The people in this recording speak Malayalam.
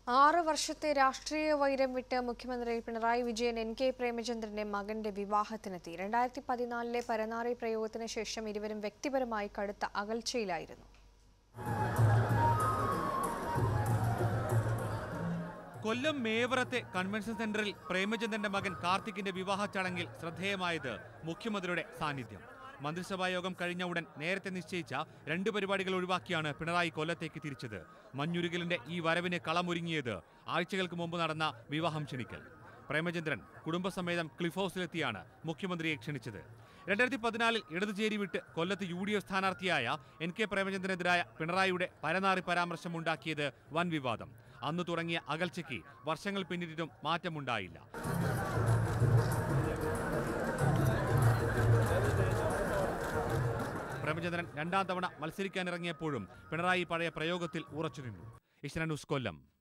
ആറ് വർഷത്തെ രാഷ്ട്രീയ വൈരം വിട്ട് മുഖ്യമന്ത്രി പിണറായി വിജയൻ എൻ കെ പ്രേമചന്ദ്രന്റെ മകന്റെ വിവാഹത്തിനെത്തി രണ്ടായിരത്തി പതിനാലിലെ പരനാറി പ്രയോഗത്തിന് ശേഷം ഇരുവരും വ്യക്തിപരമായി കടുത്ത അകൽച്ചയിലായിരുന്നു കൊല്ലം മേവറത്തെ കൺവെൻഷൻ സെന്ററിൽ പ്രേമചന്ദ്രന്റെ മകൻ കാർത്തിക്കിന്റെ വിവാഹ ചടങ്ങിൽ ശ്രദ്ധേയമായത് മുഖ്യമന്ത്രിയുടെ സാന്നിധ്യം മന്ത്രിസഭാ യോഗം കഴിഞ്ഞ ഉടൻ നേരത്തെ നിശ്ചയിച്ച രണ്ട് പരിപാടികൾ ഒഴിവാക്കിയാണ് പിണറായി കൊല്ലത്തേക്ക് തിരിച്ചത് മഞ്ഞുരുകലിന്റെ ഈ വരവിന് കളമൊരുങ്ങിയത് ആഴ്ചകൾക്ക് മുമ്പ് നടന്ന വിവാഹം ക്ഷണിക്കൽ പ്രേമചന്ദ്രൻ കുടുംബസമേതം ക്ലിഫ് ഹൗസിലെത്തിയാണ് മുഖ്യമന്ത്രിയെ ക്ഷണിച്ചത് രണ്ടായിരത്തി പതിനാലിൽ ഇടതുചേരി വിട്ട് കൊല്ലത്ത് യു ഡി എഫ് സ്ഥാനാർത്ഥിയായ എൻ കെ പ്രേമചന്ദ്രനെതിരായ പിണറായിയുടെ പരനാറി പരാമർശം ഉണ്ടാക്കിയത് വൻ വിവാദം അന്ന് തുടങ്ങിയ അകൽച്ചയ്ക്ക് വർഷങ്ങൾ പിന്നിട്ടിട്ടും മാറ്റമുണ്ടായില്ല പ്രേമചന്ദ്രൻ രണ്ടാം തവണ മത്സരിക്കാനിറങ്ങിയപ്പോഴും പിണറായി പഴയ പ്രയോഗത്തിൽ ഉറച്ചുനിന്നു ഏഷ്യാനെറ്റ് ന്യൂസ് കൊല്ലം